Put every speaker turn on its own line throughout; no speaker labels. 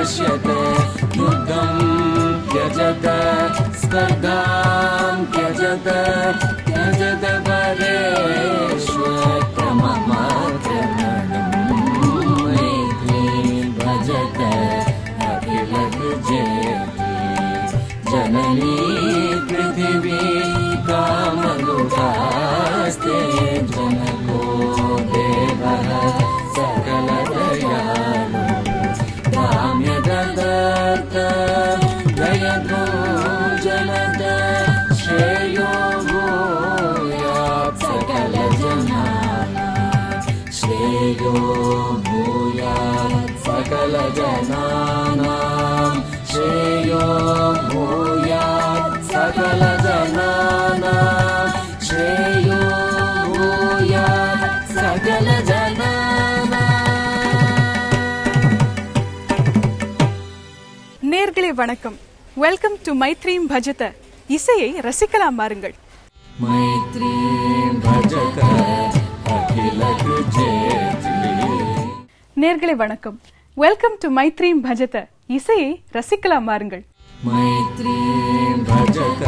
पश्यते युद्धं त्यजत स्पर्धां त्यजत त्यजत परेष्वक्रममाक्रमणम् मैत्रीं भजत अखिलविजयति जननी पृथिवी कामदुःखास्ते जनको देवः सकलदयालु काम्यदत्त दयतो जनद श्रेयो भूयात् सकलजनानां श्रेयो भूयात् सकलजनानां श्रेयो भूयात् सकलजनानां श्रेयो भूयात् सकलजनानाम्
நேர்களே வணக்கம் வெல்கம் டு மைத்ரீம் பஜத இசையை ரசிக்கலாம் பாருங்கள்
मैत्रीं भजत अखिलकृजेति
நேர்களே வணக்கம் வெல்கம் டு மைத்ரீம் பஜத இசையை ரசிக்கலாம் பாருங்கள்
मैत्रीं भजत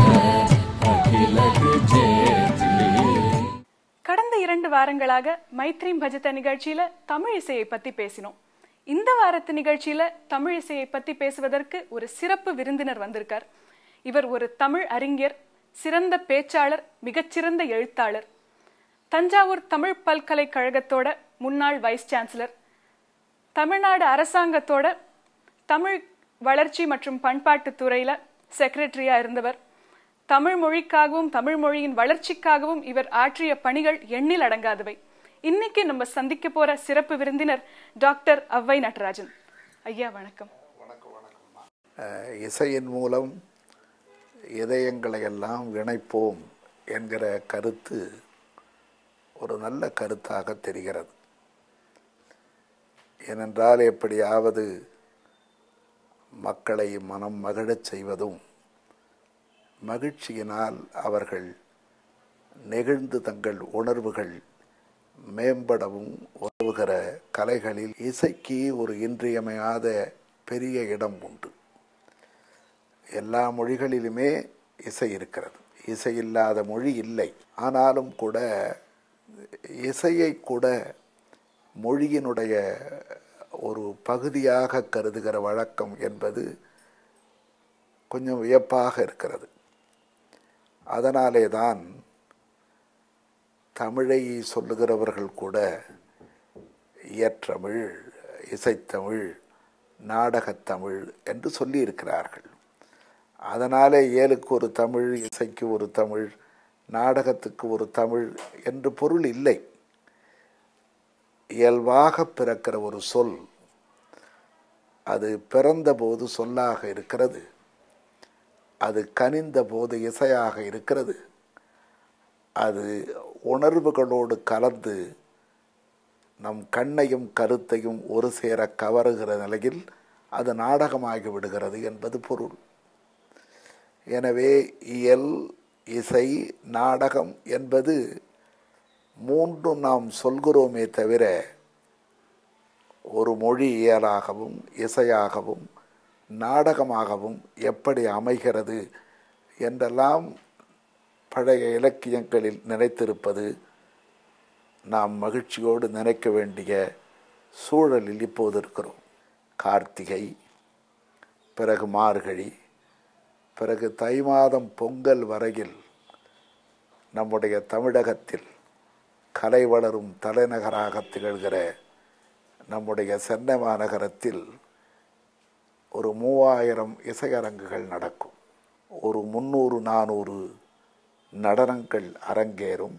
अखिलकृजेति
கடந்த இரண்டு வாரங்களாக மைத்ரீம் பஜத நிகழ்ச்சியில தமிழ் இசையை பத்தி பேசினோம் இந்த வாரத்து நிகழ்ச்சியில தமிழ் இசையை பத்தி பேசுவதற்கு ஒரு சிறப்பு விருந்தினர் வந்திருக்கார் இவர் ஒரு தமிழ் அறிஞர் சிறந்த பேச்சாளர் மிகச்சிறந்த எழுத்தாளர் தஞ்சாவூர் தமிழ் பல்கலைக்கழகத்தோட முன்னாள் வைஸ் சான்சலர் தமிழ்நாடு அரசாங்கத்தோட தமிழ் வளர்ச்சி மற்றும் பண்பாட்டு துறையில செக்ரட்டரியா இருந்தவர் தமிழ் மொழிக்காகவும் தமிழ் மொழியின் வளர்ச்சிக்காகவும் இவர் ஆற்றிய பணிகள் எண்ணில் அடங்காதவை இன்னைக்கு நம்ம சந்திக்க போற சிறப்பு விருந்தினர் டாக்டர் அவ்வை நடராஜன் ஐயா வணக்கம்
அஹ், இசையின் மூலம் இதயங்களை எல்லாம் இணைப்போம் என்கிற கருத்து ஒரு நல்ல கருத்தாக தெரிகிறது ஏனென்றால் எப்படியாவது மக்களை மனம் மகிழச் செய்வதும் மகிழ்ச்சியினால் அவர்கள் நெகிழ்ந்து தங்கள் உணர்வுகள் மேம்படவும் உதவுகிற கலைகளில் இசைக்கு ஒரு இன்றியமையாத பெரிய இடம் உண்டு எல்லா மொழிகளிலுமே இசை இருக்கிறது இசை இல்லாத மொழி இல்லை ஆனாலும் கூட இசையை கூட மொழியினுடைய ஒரு பகுதியாக கருதுகிற வழக்கம் என்பது கொஞ்சம் வியப்பாக இருக்கிறது அதனாலே தான் தமிழை சொல்லுகிறவர்கள் கூட இயற்றமிழ் இசைத்தமிழ் நாடகத்தமிழ் என்று சொல்லியிருக்கிறார்கள் அதனாலே ஏழுக்கு ஒரு தமிழ் இசைக்கு ஒரு தமிழ் நாடகத்துக்கு ஒரு தமிழ் என்று பொருள் இல்லை இயல்பாக பிறக்கிற ஒரு சொல் அது பிறந்தபோது சொல்லாக இருக்கிறது அது கனிந்த போது இசையாக இருக்கிறது அது உணர்வுகளோடு கலந்து நம் கண்ணையும் கருத்தையும் ஒரு சேர கவருகிற நிலையில் அது நாடகமாகி விடுகிறது என்பது பொருள் எனவே இயல் இசை நாடகம் என்பது மூன்று நாம் சொல்கிறோமே தவிர ஒரு மொழி இயலாகவும் இசையாகவும் நாடகமாகவும் எப்படி அமைகிறது என்றெல்லாம் பழைய இலக்கியங்களில் நினைத்திருப்பது நாம் மகிழ்ச்சியோடு நினைக்க வேண்டிய சூழலில் இப்போது இருக்கிறோம் கார்த்திகை பிறகு மார்கழி பிறகு தை மாதம் பொங்கல் வரையில் நம்முடைய தமிழகத்தில் கலை வளரும் தலைநகராக திகழ்கிற நம்முடைய சென்னை மாநகரத்தில் ஒரு மூவாயிரம் இசையரங்குகள் நடக்கும் ஒரு முந்நூறு நானூறு நடனங்கள் அரங்கேறும்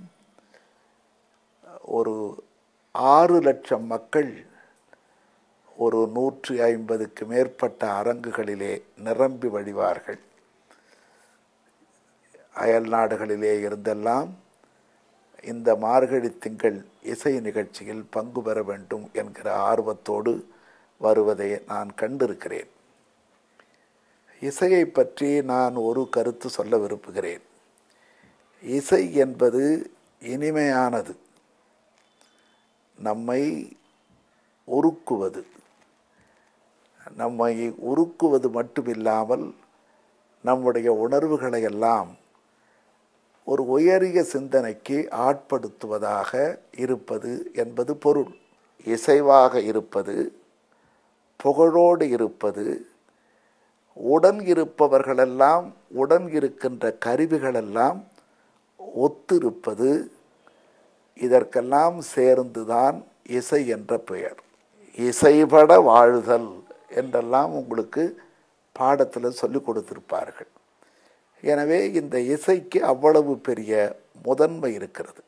ஒரு ஆறு லட்சம் மக்கள் ஒரு நூற்றி ஐம்பதுக்கு மேற்பட்ட அரங்குகளிலே நிரம்பி வழிவார்கள் அயல் நாடுகளிலே இருந்தெல்லாம் இந்த மார்கழி திங்கள் இசை நிகழ்ச்சியில் பங்கு பெற வேண்டும் என்கிற ஆர்வத்தோடு வருவதை நான் கண்டிருக்கிறேன் இசையை பற்றி நான் ஒரு கருத்து சொல்ல விரும்புகிறேன் இசை என்பது இனிமையானது நம்மை ஒருக்குவது நம்மை உருக்குவது மட்டுமில்லாமல் நம்முடைய உணர்வுகளை எல்லாம் ஒரு உயரிய சிந்தனைக்கு ஆட்படுத்துவதாக இருப்பது என்பது பொருள் இசைவாக இருப்பது புகழோடு இருப்பது உடன் இருப்பவர்களெல்லாம் உடன் இருக்கின்ற கருவிகளெல்லாம் ஒத்திருப்பது இதற்கெல்லாம் சேர்ந்துதான் இசை என்ற பெயர் இசைபட வாழ்தல் என்றெல்லாம் உங்களுக்கு பாடத்தில் சொல்லிக் கொடுத்திருப்பார்கள் எனவே இந்த இசைக்கு அவ்வளவு பெரிய முதன்மை இருக்கிறது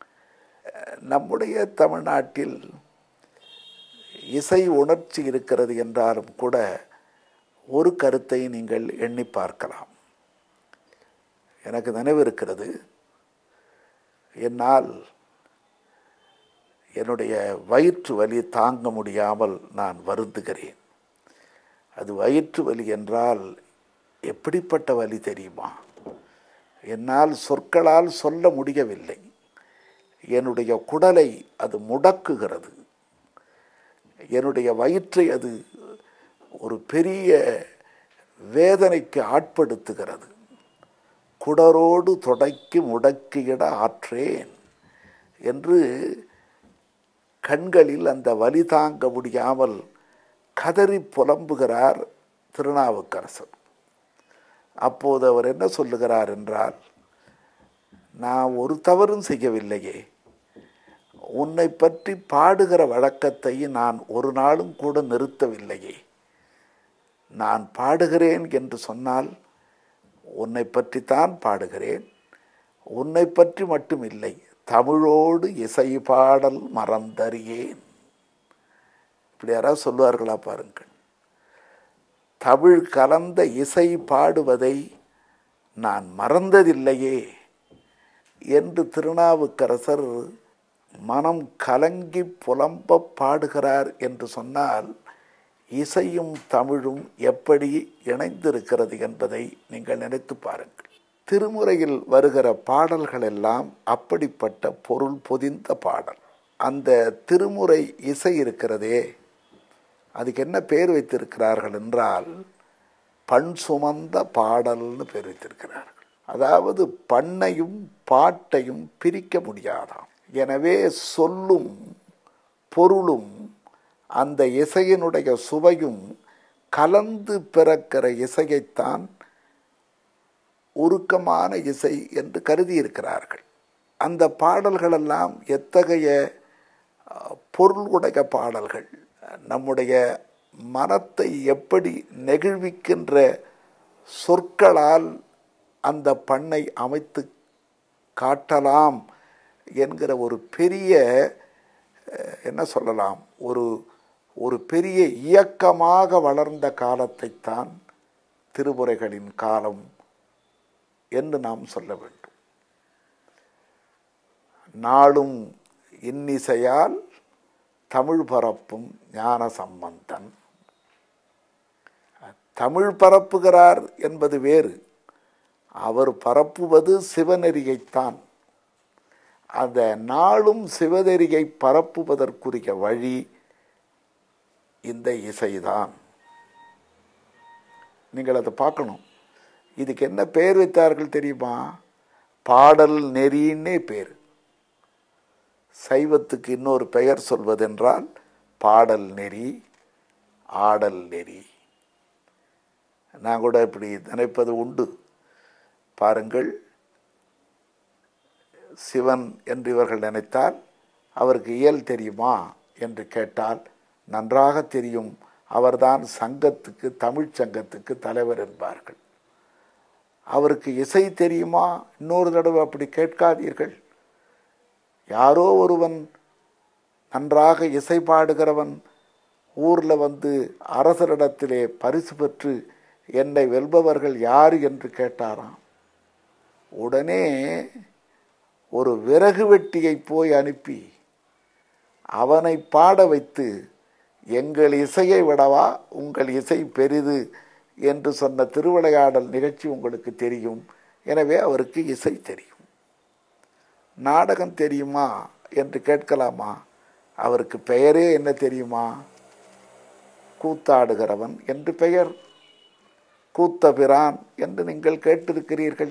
நம்முடைய தமிழ்நாட்டில் இசை உணர்ச்சி இருக்கிறது என்றாலும் கூட ஒரு கருத்தை நீங்கள் எண்ணி பார்க்கலாம் எனக்கு நினைவு இருக்கிறது என்னால் என்னுடைய வயிற்று வலி தாங்க முடியாமல் நான் வருந்துகிறேன் அது வயிற்று வலி என்றால் எப்படிப்பட்ட வலி தெரியுமா என்னால் சொற்களால் சொல்ல முடியவில்லை என்னுடைய குடலை அது முடக்குகிறது என்னுடைய வயிற்றை அது ஒரு பெரிய வேதனைக்கு ஆட்படுத்துகிறது குடரோடு தொடக்கி முடக்கியிட ஆற்றேன் என்று கண்களில் அந்த வலி தாங்க முடியாமல் கதறி புலம்புகிறார் திருநாவுக்கரசர் அப்போது அவர் என்ன சொல்லுகிறார் என்றால் நான் ஒரு தவறும் செய்யவில்லையே உன்னை பற்றி பாடுகிற வழக்கத்தை நான் ஒரு நாளும் கூட நிறுத்தவில்லையே நான் பாடுகிறேன் என்று சொன்னால் உன்னை பற்றித்தான் பாடுகிறேன் உன்னை பற்றி மட்டும் இல்லை தமிழோடு இசை பாடல் மறந்தறியேன் இப்படி யாராவது சொல்லுவார்களா பாருங்கள் தமிழ் கலந்த இசை பாடுவதை நான் மறந்ததில்லையே என்று திருநாவுக்கரசர் மனம் கலங்கி புலம்ப பாடுகிறார் என்று சொன்னால் இசையும் தமிழும் எப்படி இணைந்திருக்கிறது என்பதை நீங்கள் நினைத்து பாருங்கள் திருமுறையில் வருகிற பாடல்கள் எல்லாம் அப்படிப்பட்ட பொருள் பொதிந்த பாடல் அந்த திருமுறை இசை இருக்கிறதே அதுக்கு என்ன பேர் வைத்திருக்கிறார்கள் என்றால் பண் சுமந்த பாடல்னு பேர் வைத்திருக்கிறார்கள் அதாவது பண்ணையும் பாட்டையும் பிரிக்க முடியாதாம் எனவே சொல்லும் பொருளும் அந்த இசையினுடைய சுவையும் கலந்து பிறக்கிற இசையைத்தான் உருக்கமான இசை என்று கருதி இருக்கிறார்கள் அந்த பாடல்களெல்லாம் எத்தகைய பொருளுடைய பாடல்கள் நம்முடைய மனத்தை எப்படி நெகிழ்விக்கின்ற சொற்களால் அந்த பண்ணை அமைத்து காட்டலாம் என்கிற ஒரு பெரிய என்ன சொல்லலாம் ஒரு ஒரு பெரிய இயக்கமாக வளர்ந்த காலத்தைத்தான் திருமுறைகளின் காலம் என்று நாம் சொல்ல வேண்டும் நாளும் இன்னிசையால் தமிழ் பரப்பும் ஞான சம்பந்தன் தமிழ் பரப்புகிறார் என்பது வேறு அவர் பரப்புவது சிவநெறியைத்தான் அந்த நாளும் சிவநெறியை பரப்புவதற்குரிய வழி இந்த இசைதான் நீங்கள் அதை பார்க்கணும் இதுக்கு என்ன பெயர் வைத்தார்கள் தெரியுமா பாடல் நெறின்னே பேர் சைவத்துக்கு இன்னொரு பெயர் சொல்வதென்றால் பாடல் நெறி ஆடல் நெறி நான் கூட இப்படி நினைப்பது உண்டு பாருங்கள் சிவன் என்று இவர்கள் நினைத்தால் அவருக்கு இயல் தெரியுமா என்று கேட்டால் நன்றாக தெரியும் அவர்தான் சங்கத்துக்கு தமிழ்ச் சங்கத்துக்கு தலைவர் என்பார்கள் அவருக்கு இசை தெரியுமா இன்னொரு தடவை அப்படி கேட்காதீர்கள் யாரோ ஒருவன் நன்றாக இசை பாடுகிறவன் ஊரில் வந்து அரசரிடத்திலே பரிசு பெற்று என்னை வெல்பவர்கள் யார் என்று கேட்டாராம் உடனே ஒரு விறகு வெட்டியை போய் அனுப்பி அவனை பாட வைத்து எங்கள் இசையை விடவா உங்கள் இசை பெரிது என்று சொன்ன திருவிளையாடல் நிகழ்ச்சி உங்களுக்கு தெரியும் எனவே அவருக்கு இசை தெரியும் நாடகம் தெரியுமா என்று கேட்கலாமா அவருக்கு பெயரே என்ன தெரியுமா கூத்தாடுகிறவன் என்று பெயர் கூத்தபிரான் என்று நீங்கள் கேட்டிருக்கிறீர்கள்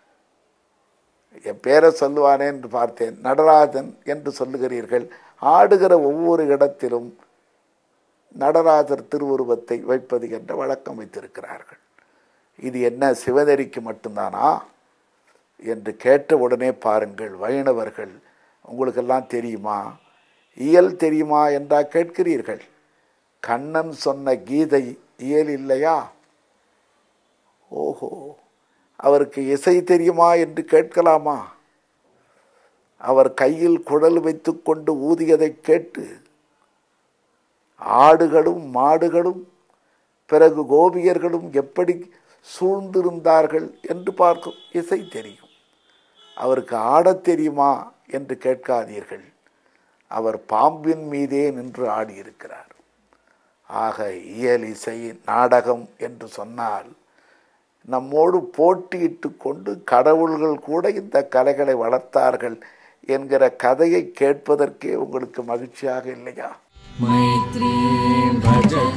என் பேரை சொல்லுவானே என்று பார்த்தேன் நடராஜன் என்று சொல்லுகிறீர்கள் ஆடுகிற ஒவ்வொரு இடத்திலும் நடராஜர் திருவுருவத்தை வைப்பது என்ற வழக்கம் வைத்திருக்கிறார்கள் இது என்ன சிவநெறிக்கு மட்டும்தானா என்று கேட்ட உடனே பாருங்கள் வைணவர்கள் உங்களுக்கெல்லாம் தெரியுமா இயல் தெரியுமா என்றா கேட்கிறீர்கள் கண்ணன் சொன்ன கீதை இயல் இல்லையா ஓஹோ அவருக்கு இசை தெரியுமா என்று கேட்கலாமா அவர் கையில் குழல் வைத்துக்கொண்டு ஊதியதை கேட்டு ஆடுகளும் மாடுகளும் பிறகு கோபியர்களும் எப்படி சூழ்ந்திருந்தார்கள் என்று பார்க்கும் இசை தெரியும் அவருக்கு ஆடத் தெரியுமா என்று கேட்காதீர்கள் அவர் பாம்பின் மீதே நின்று ஆடியிருக்கிறார் ஆக இயல் இசை நாடகம் என்று சொன்னால் நம்மோடு போட்டியிட்டு கொண்டு கடவுள்கள் கூட இந்த கலைகளை வளர்த்தார்கள் என்கிற கதையை கேட்பதற்கே உங்களுக்கு மகிழ்ச்சியாக இல்லையா
मैत्रीं भजत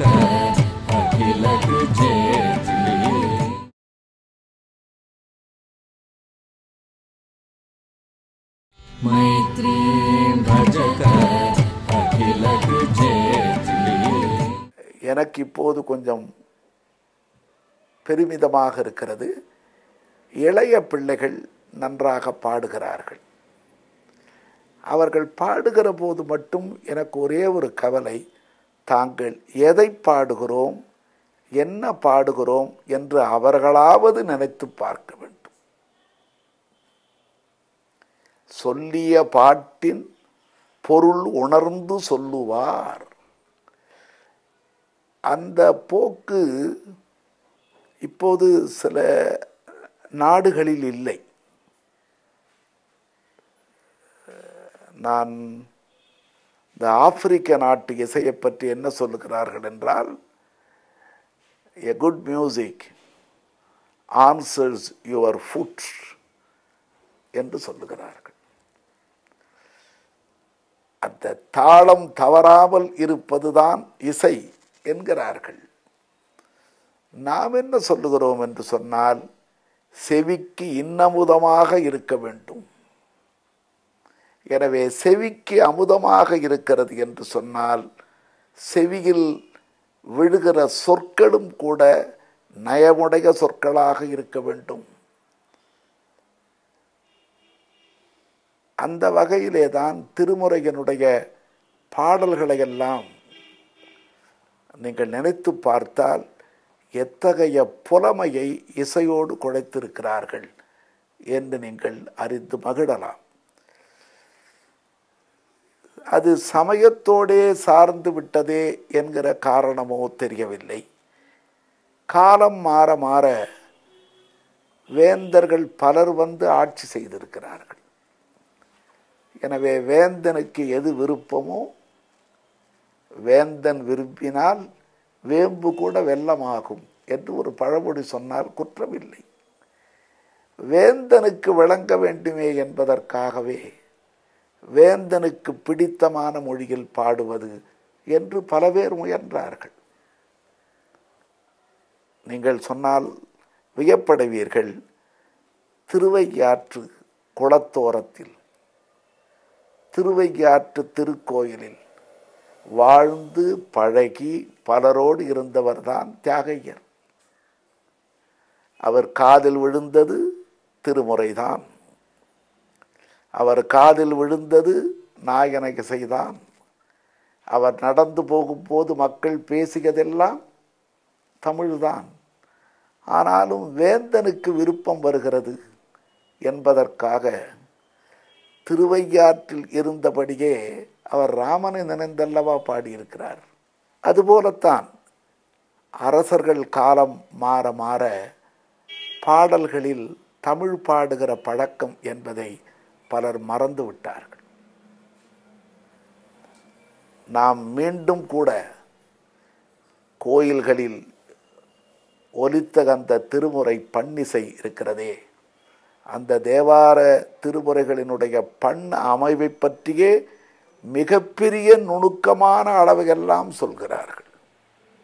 अखिलकृजेत्री मैत्रीं भजत अखिलकृजेत्री
எனக்கு இப்போது கொஞ்சம் பெருமிதமாக இருக்கிறது இளைய பிள்ளைகள் நன்றாக பாடுகிறார்கள் அவர்கள் பாடுகிற போது மட்டும் எனக்கு ஒரே ஒரு கவலை தாங்கள் எதை பாடுகிறோம் என்ன பாடுகிறோம் என்று அவர்களாவது நினைத்து பார்க்க வேண்டும் சொல்லிய பாட்டின் பொருள் உணர்ந்து சொல்லுவார் அந்த போக்கு இப்போது சில நாடுகளில் இல்லை நான் இந்த ஆப்பிரிக்க நாட்டு இசையை பற்றி என்ன சொல்லுகிறார்கள் என்றால் a good music answers your food என்று சொல்லுகிறார்கள் அந்த தாளம் தவறாமல் இருப்பதுதான் இசை என்கிறார்கள் நாம் என்ன சொல்லுகிறோம் என்று சொன்னால் செவிக்கு இன்னமுதமாக இருக்க வேண்டும் எனவே செவிக்கு அமுதமாக இருக்கிறது என்று சொன்னால் செவியில் விழுகிற சொற்களும் கூட நயமுடைய சொற்களாக இருக்க வேண்டும் அந்த வகையிலே தான் திருமுறையினுடைய பாடல்களை எல்லாம் நீங்கள் நினைத்து பார்த்தால் எத்தகைய புலமையை இசையோடு குழைத்திருக்கிறார்கள் என்று நீங்கள் அறிந்து மகிழலாம் அது சமயத்தோடே சார்ந்து விட்டதே என்கிற காரணமோ தெரியவில்லை காலம் மாற மாற வேந்தர்கள் பலர் வந்து ஆட்சி செய்திருக்கிறார்கள் எனவே வேந்தனுக்கு எது விருப்பமோ வேந்தன் விரும்பினால் வேம்பு கூட வெள்ளமாகும் என்று ஒரு பழமொழி சொன்னால் குற்றமில்லை வேந்தனுக்கு விளங்க வேண்டுமே என்பதற்காகவே வேந்தனுக்கு பிடித்தமான மொழியில் பாடுவது என்று பல பேர் முயன்றார்கள் நீங்கள் சொன்னால் வியப்படைவீர்கள் திருவையாற்று குளத்தோரத்தில் திருவையாற்று திருக்கோயிலில் வாழ்ந்து பழகி பலரோடு இருந்தவர்தான் தியாகையர் அவர் காதில் விழுந்தது திருமுறைதான் அவர் காதில் விழுந்தது நாயன இசைதான் அவர் நடந்து போகும்போது மக்கள் பேசியதெல்லாம் தமிழ்தான் ஆனாலும் வேந்தனுக்கு விருப்பம் வருகிறது என்பதற்காக திருவையாற்றில் இருந்தபடியே அவர் ராமனை நினைந்தல்லவா பாடியிருக்கிறார் அதுபோலத்தான் அரசர்கள் காலம் மாற மாற பாடல்களில் தமிழ் பாடுகிற பழக்கம் என்பதை பலர் மறந்து விட்டார்கள் நாம் மீண்டும் கூட கோயில்களில் ஒலித்த அந்த திருமுறை பன்னிசை இருக்கிறதே அந்த தேவார திருமுறைகளினுடைய பண் அமைவை பற்றியே மிகப்பெரிய நுணுக்கமான அளவையெல்லாம் சொல்கிறார்கள்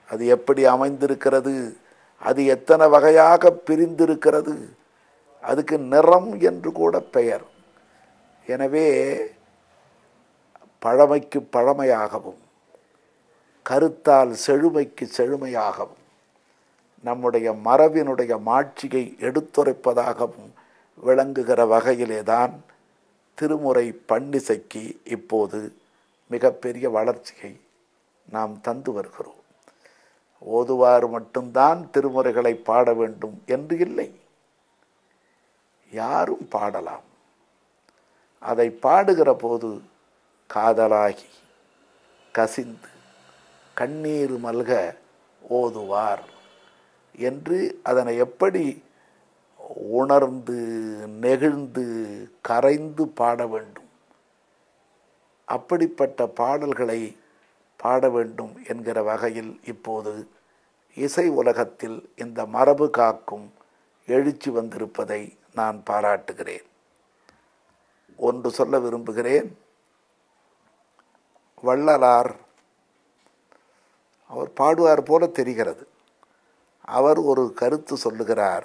அது எப்படி அமைந்திருக்கிறது அது எத்தனை வகையாக பிரிந்திருக்கிறது அதுக்கு நிறம் என்று கூட பெயர் எனவே பழமைக்கு பழமையாகவும் கருத்தால் செழுமைக்கு செழுமையாகவும் நம்முடைய மரபினுடைய மாட்சியை எடுத்துரைப்பதாகவும் விளங்குகிற வகையிலேதான் திருமுறை பன்னிசைக்கு இப்போது மிகப்பெரிய வளர்ச்சியை நாம் தந்து வருகிறோம் ஓதுவார் மட்டும்தான் திருமுறைகளை பாட வேண்டும் என்று இல்லை யாரும் பாடலாம் அதை பாடுகிற போது காதலாகி கசிந்து கண்ணீர் மல்க ஓதுவார் என்று அதனை எப்படி உணர்ந்து நெகிழ்ந்து கரைந்து பாட வேண்டும் அப்படிப்பட்ட பாடல்களை பாட வேண்டும் என்கிற வகையில் இப்போது இசை உலகத்தில் இந்த மரபு காக்கும் எழுச்சி வந்திருப்பதை நான் பாராட்டுகிறேன் ஒன்று சொல்ல விரும்புகிறேன் வள்ளலார் அவர் பாடுவார் போல தெரிகிறது அவர் ஒரு கருத்து சொல்லுகிறார்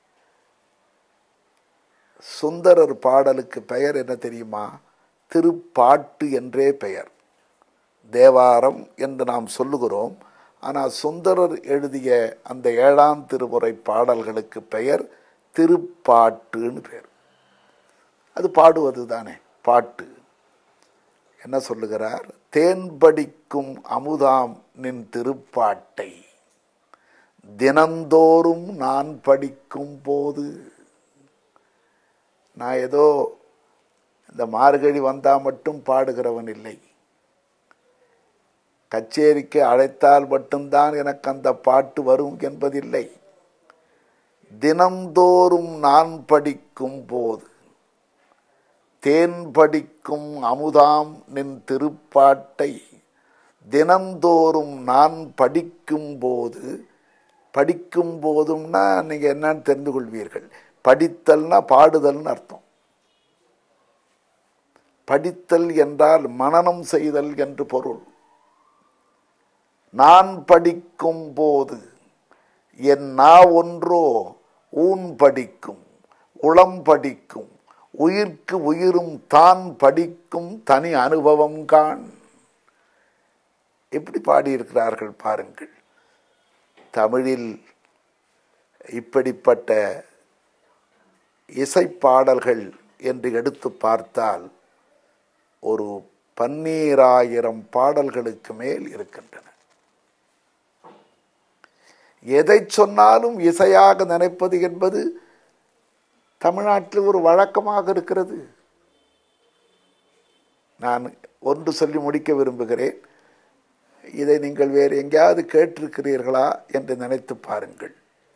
சுந்தரர் பாடலுக்கு பெயர் என்ன தெரியுமா திருப்பாட்டு என்றே பெயர் தேவாரம் என்று நாம் சொல்லுகிறோம் ஆனால் சுந்தரர் எழுதிய அந்த ஏழாம் திருமுறை பாடல்களுக்கு பெயர் திருப்பாட்டுன்னு பெயர் அது பாடுவது தானே பாட்டு என்ன சொல்லுகிறார் தேன்படிக்கும் அமுதாம் நின் திருப்பாட்டை தினந்தோறும் நான் படிக்கும் போது நான் ஏதோ இந்த மார்கழி வந்தால் மட்டும் பாடுகிறவன் இல்லை கச்சேரிக்கு அழைத்தால் மட்டும்தான் எனக்கு அந்த பாட்டு வரும் என்பதில்லை தினந்தோறும் நான் படிக்கும் போது தேன் படிக்கும் அமுதாம் நின் திருப்பாட்டை தினந்தோறும் நான் படிக்கும் போது படிக்கும் போதும்னா நீங்கள் என்னன்னு தெரிந்து கொள்வீர்கள் படித்தல்னா பாடுதல்னு அர்த்தம் படித்தல் என்றால் மனனம் செய்தல் என்று பொருள் நான் படிக்கும் போது என் நா ஒன்றோ ஊன் படிக்கும் உளம் படிக்கும் உயிர்க்கு உயிரும் தான் படிக்கும் தனி அனுபவம் காண் எப்படி பாடியிருக்கிறார்கள் பாருங்கள் தமிழில் இப்படிப்பட்ட இசைப்பாடல்கள் என்று எடுத்து பார்த்தால் ஒரு பன்னீராயிரம் பாடல்களுக்கு மேல் இருக்கின்றன எதை சொன்னாலும் இசையாக நினைப்பது என்பது தமிழ்நாட்டில் ஒரு வழக்கமாக இருக்கிறது நான் ஒன்று சொல்லி முடிக்க விரும்புகிறேன் இதை நீங்கள் வேறு எங்கேயாவது கேட்டிருக்கிறீர்களா என்று நினைத்து பாருங்கள்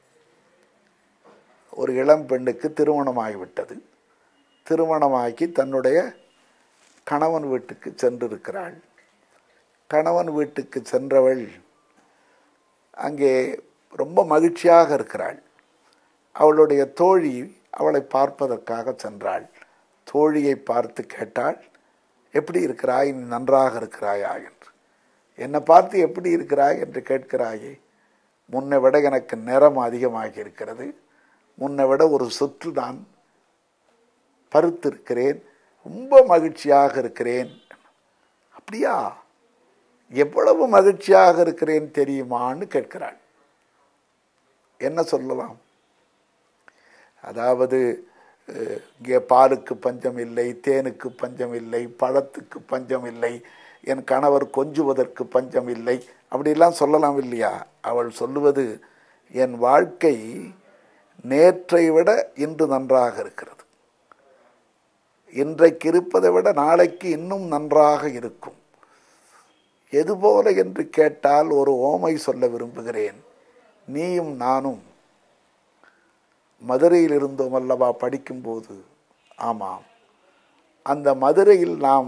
ஒரு இளம் பெண்ணுக்கு திருமணமாகிவிட்டது திருமணமாகி தன்னுடைய கணவன் வீட்டுக்கு சென்றிருக்கிறாள் கணவன் வீட்டுக்கு சென்றவள் அங்கே ரொம்ப மகிழ்ச்சியாக இருக்கிறாள் அவளுடைய தோழி அவளை பார்ப்பதற்காக சென்றாள் தோழியை பார்த்து கேட்டாள் எப்படி இருக்கிறாய் நீ நன்றாக இருக்கிறாயா என்று என்னை பார்த்து எப்படி இருக்கிறாய் என்று கேட்கிறாயே முன்னை விட எனக்கு நிறம் அதிகமாகி இருக்கிறது முன்னை விட ஒரு சுற்று நான் பருத்திருக்கிறேன் ரொம்ப மகிழ்ச்சியாக இருக்கிறேன் அப்படியா எவ்வளவு மகிழ்ச்சியாக இருக்கிறேன் தெரியுமான்னு கேட்கிறாள் என்ன சொல்லலாம் அதாவது இங்கே பாலுக்கு பஞ்சம் இல்லை தேனுக்கு பஞ்சம் இல்லை பழத்துக்கு பஞ்சம் இல்லை என் கணவர் கொஞ்சுவதற்கு பஞ்சம் இல்லை அப்படிலாம் சொல்லலாம் இல்லையா அவள் சொல்லுவது என் வாழ்க்கை நேற்றை விட இன்று நன்றாக இருக்கிறது இன்றைக்கு இருப்பதை விட நாளைக்கு இன்னும் நன்றாக இருக்கும் எதுபோல என்று கேட்டால் ஒரு ஓமை சொல்ல விரும்புகிறேன் நீயும் நானும் மதுரையில் இருந்தோம் அல்லவா படிக்கும்போது ஆமாம் அந்த மதுரையில் நாம்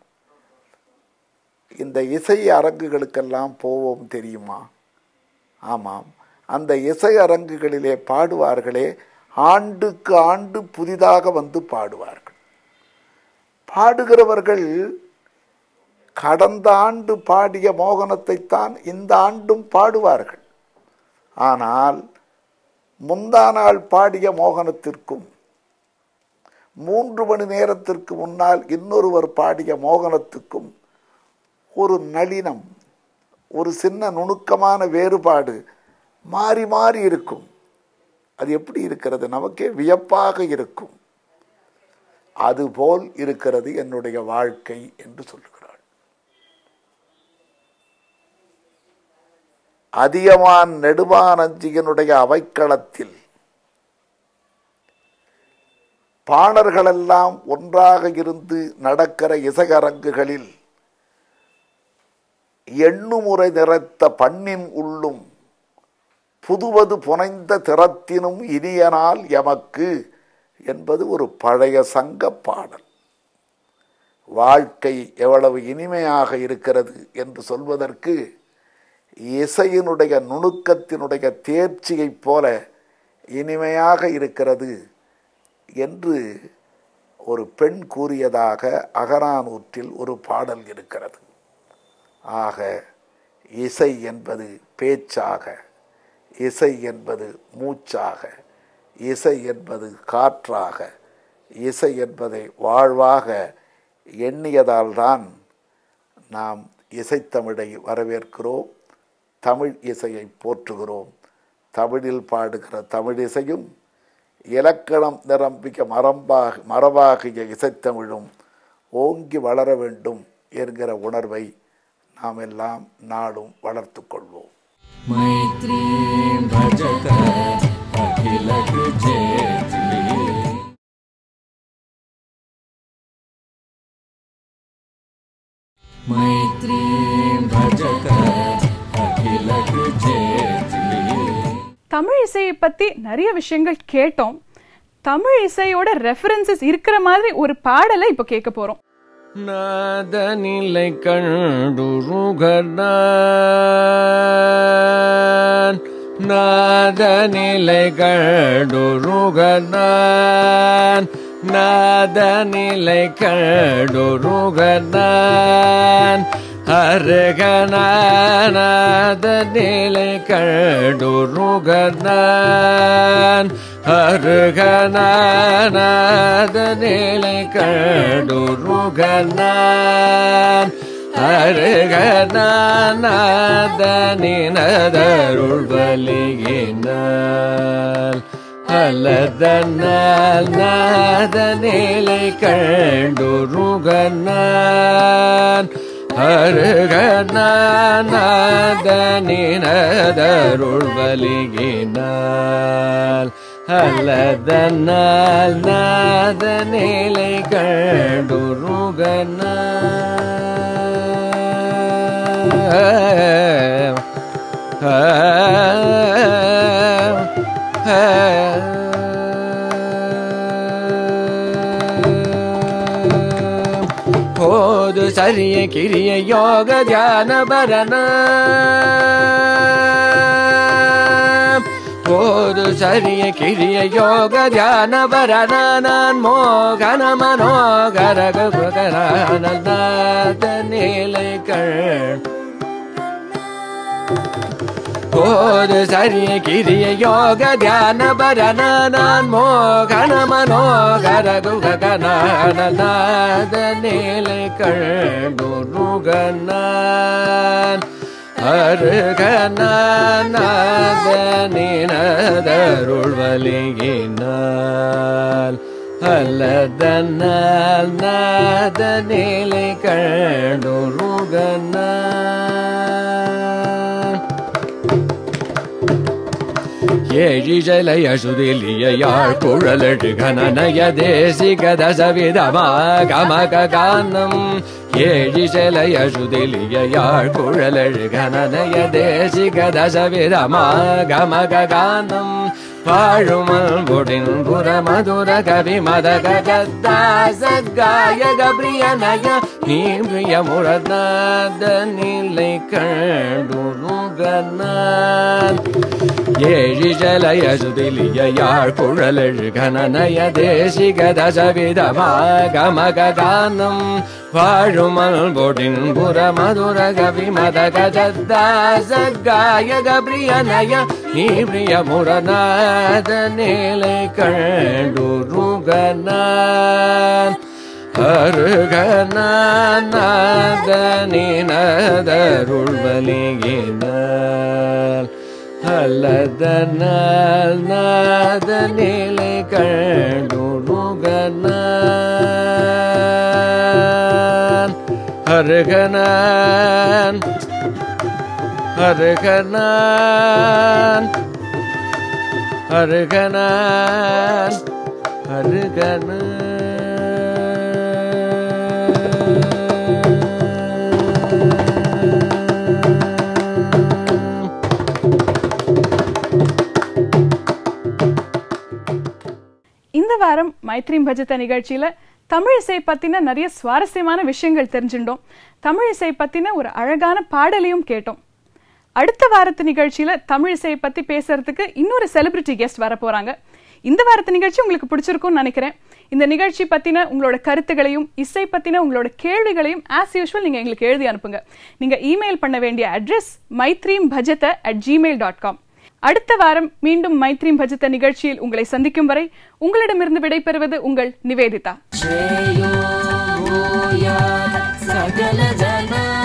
இந்த இசை அரங்குகளுக்கெல்லாம் போவோம் தெரியுமா ஆமாம் அந்த இசை அரங்குகளிலே பாடுவார்களே ஆண்டுக்கு ஆண்டு புதிதாக வந்து பாடுவார்கள் பாடுகிறவர்கள் கடந்த ஆண்டு பாடிய மோகனத்தைத்தான் இந்த ஆண்டும் பாடுவார்கள் ஆனால் முந்தா நாள் பாடிய மோகனத்திற்கும் மூன்று மணி நேரத்திற்கு முன்னால் இன்னொருவர் பாடிய மோகனத்துக்கும் ஒரு நளினம் ஒரு சின்ன நுணுக்கமான வேறுபாடு மாறி மாறி இருக்கும் அது எப்படி இருக்கிறது நமக்கே வியப்பாக இருக்கும் அதுபோல் இருக்கிறது என்னுடைய வாழ்க்கை என்று சொல்லுகிறாள் அதியமான் நெடுமானஞ்சியனுடைய அவைக்களத்தில் பாணர்களெல்லாம் ஒன்றாக இருந்து நடக்கிற இசையரங்குகளில் எண்ணுமுறை நிறைத்த பண்ணின் உள்ளும் புதுவது புனைந்த திறத்தினும் இனியனால் எமக்கு என்பது ஒரு பழைய சங்க பாடல் வாழ்க்கை எவ்வளவு இனிமையாக இருக்கிறது என்று சொல்வதற்கு இசையினுடைய நுணுக்கத்தினுடைய தேர்ச்சியைப் போல இனிமையாக இருக்கிறது என்று ஒரு பெண் கூறியதாக அகரானூற்றில் ஒரு பாடல் இருக்கிறது ஆக இசை என்பது பேச்சாக இசை என்பது மூச்சாக இசை என்பது காற்றாக இசை என்பதை வாழ்வாக எண்ணியதால்தான் நாம் இசைத்தமிழை வரவேற்கிறோம் தமிழ் இசையை போற்றுகிறோம் தமிழில் பாடுகிற தமிழ் இசையும் இலக்கணம் நிரம்பிய மரபாக மரபாகிய இசைத்தமிழும் ஓங்கி வளர வேண்டும் என்கிற உணர்வை நாம் எல்லாம் நாடும் வளர்த்து கொள்வோம்
मैत्रीं भजत अखिलकृजेत्री मैत्रीं भजत अखिलकृजेत्री
தமிழ் இசையை பத்தி நிறைய விஷயங்கள் கேட்டோம் தமிழ் இசையோட ரெஃபரன்சஸ் இருக்கிற மாதிரி ஒரு பாடலை இப்போ கேட்க போறோம்
நாதநிலை கண்டுருகனான் நாதநிலை கண்டுருகனான் நாதநிலை கண்டுருகனான் அருகநாதநிலை கண்டுருகனான் அருகநாதநிலை கண்டுருகனான் அருகநாதனினதருள் வலியினால் அல்லதனால் நாதநிலை கண்டுருகனான் அருகநாதனினதருள் வலியினால் அல்லதனால் நாதநிலை கண்டுருகனான் போது சரிய கிரிய யோக தியான பரண போது சரிய கிரிய யோக தியான பரண நான் மோகன மனோகர நாத நிலைகள் போது சரிய கிரிய யோக தியான பரண நான் மோகன மனோகர குகநாத நிலை கண்டுருகனான் அருகநாத நினதருள் வலியினால் அல்லதனால் நாத நிலை கண்டுருகனான் ஏழிஜலய சுதிலிய யாழ் குழலழு கனநய தேசிக தசவிதமா கமக கானம் ஏழிஜலய சுதிலிய யாழ் குழலழு கனநய தேசிக தசவிதமா கமக கானம் வாழுமல் பொடின் புற மதுர கவி மத கதாச காயக பிரியனய நீ பிரிய முரநாத நிலை கண்டுருகனான் ஏழிஜலய சுதிலிய யாழ் குழலெழு கனநய தேசிக தசவிதமா கமக கானம் வாழுமல் பொடின் புற மதுர கவி மத கதாச காயக பிரியனய நீ பிரிய முரநாத நிலை கண்டுருகனான் அருகநாதனினதருள்வலியினால் அல்லதனால் நாத நிலை கண்டுருகனான் அருகனான் அருகனான் அருகனான் அருகனான்
இந்த வாரம் மைத்ரீம் பஜத நிகழ்ச்சியில தமிழ் இசை பத்தின நிறைய சுவாரஸ்யமான விஷயங்கள் தெரிஞ்சுட்டோம் தமிழ் இசை பத்தின ஒரு அழகான பாடலையும் கேட்டோம் அடுத்த வாரத்து நிகழ்ச்சியில தமிழ் இசையை பத்தி பேசுறதுக்கு இன்னொரு செலிபிரிட்டி கெஸ்ட் வர போறாங்க இந்த வாரத்து நிகழ்ச்சி உங்களுக்கு பிடிச்சிருக்கும்னு நினைக்கிறேன் இந்த நிகழ்ச்சி பத்தின உங்களோட கருத்துகளையும் இசை பத்தின உங்களோட கேள்விகளையும் ஆஸ் யூஷுவல் நீங்க எங்களுக்கு எழுதி அனுப்புங்க நீங்க இமெயில் பண்ண வேண்டிய address Maitreem Bhajata at Gmail dot com அடுத்த வாரம் மீண்டும் மைத்ரீம் பஜத நிகழ்ச்சியில் உங்களை சந்திக்கும் வரை உங்களிடமிருந்து விடைபெறுவது உங்கள் நிவேதிதா
श्रेयो भूयात् सकलजना